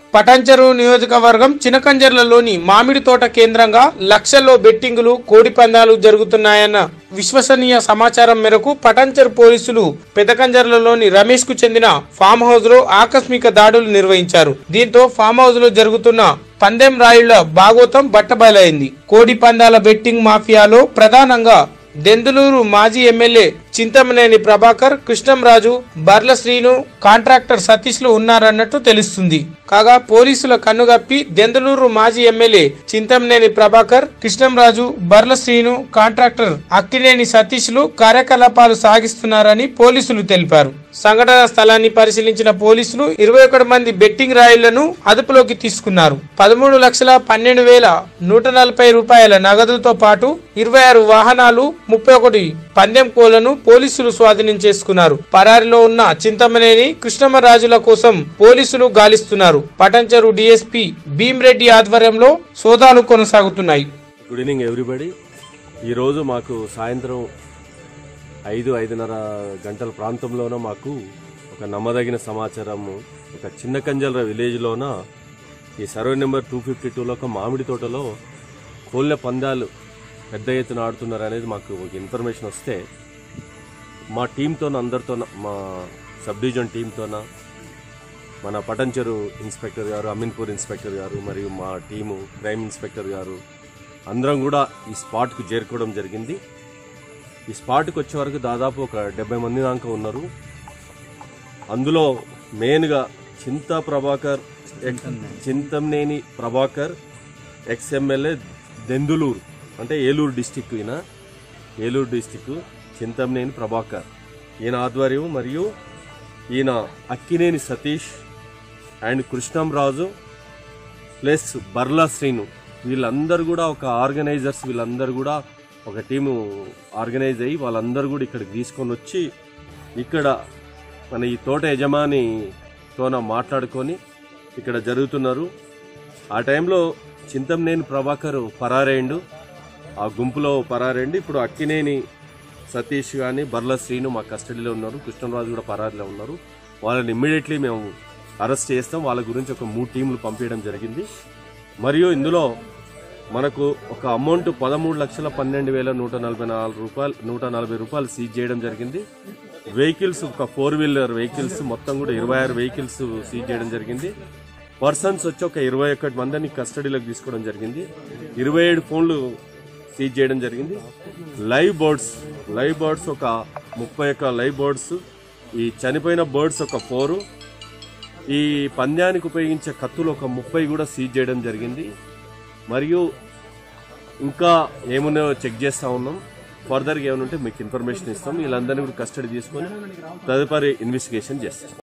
పటాంచెరు నియోజకవర్గం చినకంజర్లలోని మామిడి తోట కేంద్రంగా లక్షల్లో బెట్టింగులు కోడి పందాలు జరుగుతున్నాయన్న విశ్వసనీయ సమాచారం మేరకు పటాంచెరు పోలీసులు పెదకంజర్లలోని రమేష్ కు చెందిన ఫామ్ హౌస్ లో ఆకస్మిక దాడులు నిర్వహించారు దీంతో ఫామ్ హౌస్ లో జరుగుతున్న పందెం రాయుళ్ల భాగోతం బట్టబయలైంది కోడి పందాల బెట్టింగ్ మాఫియాలో ప్రధానంగా దెందులూరు మాజీ ఎమ్మెల్యే చింతమనేని ప్రభాకర్ కృష్ణంరాజు బర్ల శ్రీను కాంట్రాక్టర్ సతీష్ లు ఉన్నారన్నట్టు తెలుస్తుంది కాగా పోలీసుల కన్నుగప్పి దెందులూరు మాజీ ఎమ్మెల్యే చింతమనేని ప్రభాకర్ కృష్ణంరాజు బర్ల శ్రీను కాంట్రాక్టర్ అక్కినేని సతీష్ లు కార్యకలాపాలు సాగిస్తున్నారని పోలీసులు తెలిపారు సంఘటన స్థలాన్ని పరిశీలించిన పోలీసులు ఇరవై ఒకటి మంది బెట్టింగ్ రాయిళ్లను అదుపులోకి తీసుకున్నారు పదమూడు లక్షల పన్నెండు వేల నూట నలభై రూపాయల నగదుతో పాటు ఇరవై ఆరు వాహనాలు ముప్పై ఒకటి పందెం కోళ్లను పోలీసులు స్వాధీనం చేసుకున్నారు పరారిలో ఉన్న చింతమనేని కృష్ణమరాజుల కోసం పోలీసులు గాలిస్తున్నారు పటంచెరు డీఎస్పీ భీమ్రెడ్డి ఆధ్వర్యంలో సోదాలు కొనసాగుతున్నాయి గుడ్ ఈవినింగ్ ఎవ్రీబడి ఈరోజు మాకు సాయంత్రం ఐదు ఐదున్నర గంటల ప్రాంతంలోన మాకు ఒక నమ్మదగిన సమాచారము ఒక చిన్న కంజల విలేజ్లోన ఈ సర్వే నెంబర్ టూ ఫిఫ్టీ టూలో ఒక మామిడి తోటలో కోళ్ళ పందాలు పెద్ద ఎత్తున ఆడుతున్నారు అనేది మాకు ఒక ఇన్ఫర్మేషన్ వస్తే మా టీంతో అందరితో మా సబ్ డివిజన్ టీంతోన మన పటంచెరు ఇన్స్పెక్టర్ గారు అమీన్పూర్ ఇన్స్పెక్టర్ గారు మరియు మా టీము క్రైమ్ ఇన్స్పెక్టర్ గారు అందరం కూడా ఈ స్పాట్కు చేరుకోవడం జరిగింది ఈ స్పాట్కి వచ్చే వరకు దాదాపు ఒక డెబ్బై మంది దాకా ఉన్నారు అందులో మెయిన్గా చింతా ప్రభాకర్ ఎక్- చింతమనేని ప్రభాకర్ ఎక్స్ ఎమ్మెల్యే దెందులూరు అంటే ఏలూరు డిస్టిక్ ఈయన ఏలూరు డిస్టిక్ చింతమనేని ప్రభాకర్ ఈయన ఆధ్వర్యం మరియు ఈయన అక్కినేని సతీష్ అండ్ కృష్ణంరాజు ప్లస్ బర్లా శ్రీను వీళ్ళందరూ కూడా ఒక ఆర్గనైజర్స్ వీళ్ళందరూ కూడా ఒక టీము ఆర్గనైజ్ అయ్యి వాళ్ళందరూ కూడా ఇక్కడికి తీసుకొని వచ్చి ఇక్కడ మన ఈ తోట యజమానితోన మాట్లాడుకొని ఇక్కడ జరుగుతున్నారు ఆ టైంలో చింతంనేని ప్రభాకర్ పరారేండు ఆ గుంపులో పరారేండి ఇప్పుడు అక్కినేని సతీష్ కానీ బర్ల శ్రీను మా కస్టడీలో ఉన్నారు కృష్ణరాజు కూడా పరారీలో ఉన్నారు వాళ్ళని ఇమ్మీడియట్లీ మేము అరెస్ట్ చేస్తాం వాళ్ళ గురించి ఒక మూడు టీంలు పంపించడం జరిగింది మరియు ఇందులో మనకు ఒక అమౌంట్ పదమూడు లక్షల పన్నెండు వేల నూట నలభై నాలుగు రూపాయలు నూట నలభై రూపాయలు సీజ్ చేయడం జరిగింది వెహికల్స్ ఒక ఫోర్ వీలర్ వెహికల్స్ మొత్తం కూడా ఇరవై ఆరు వెహికల్స్ సీజ్ చేయడం జరిగింది పర్సన్స్ వచ్చి ఒక ఇరవై ఒకటి మందిని కస్టడీలోకి తీసుకోవడం జరిగింది ఇరవై ఏడు ఫోన్లు సీజ్ చేయడం జరిగింది లైవ్ బర్డ్స్ లైవ్ బర్డ్స్ ఒక ముప్పై ఒక్క లైవ్ బర్డ్స్ ఈ చనిపోయిన బర్డ్స్ ఒక ఫోరు ఈ పంద్యానికి ఉపయోగించే కత్తులు ఒక ముప్పై కూడా సీజ్ చేయడం జరిగింది మరియు ఇంకా ఏమున్నాయో చెక్ చేస్తా ఉన్నాం ఫర్దర్గా ఏమైనా ఉంటే మీకు ఇన్ఫర్మేషన్ ఇస్తాం వీళ్ళందరినీ కూడా కస్టడీ తీసుకొని తదుపరి ఇన్వెస్టిగేషన్ చేస్తాం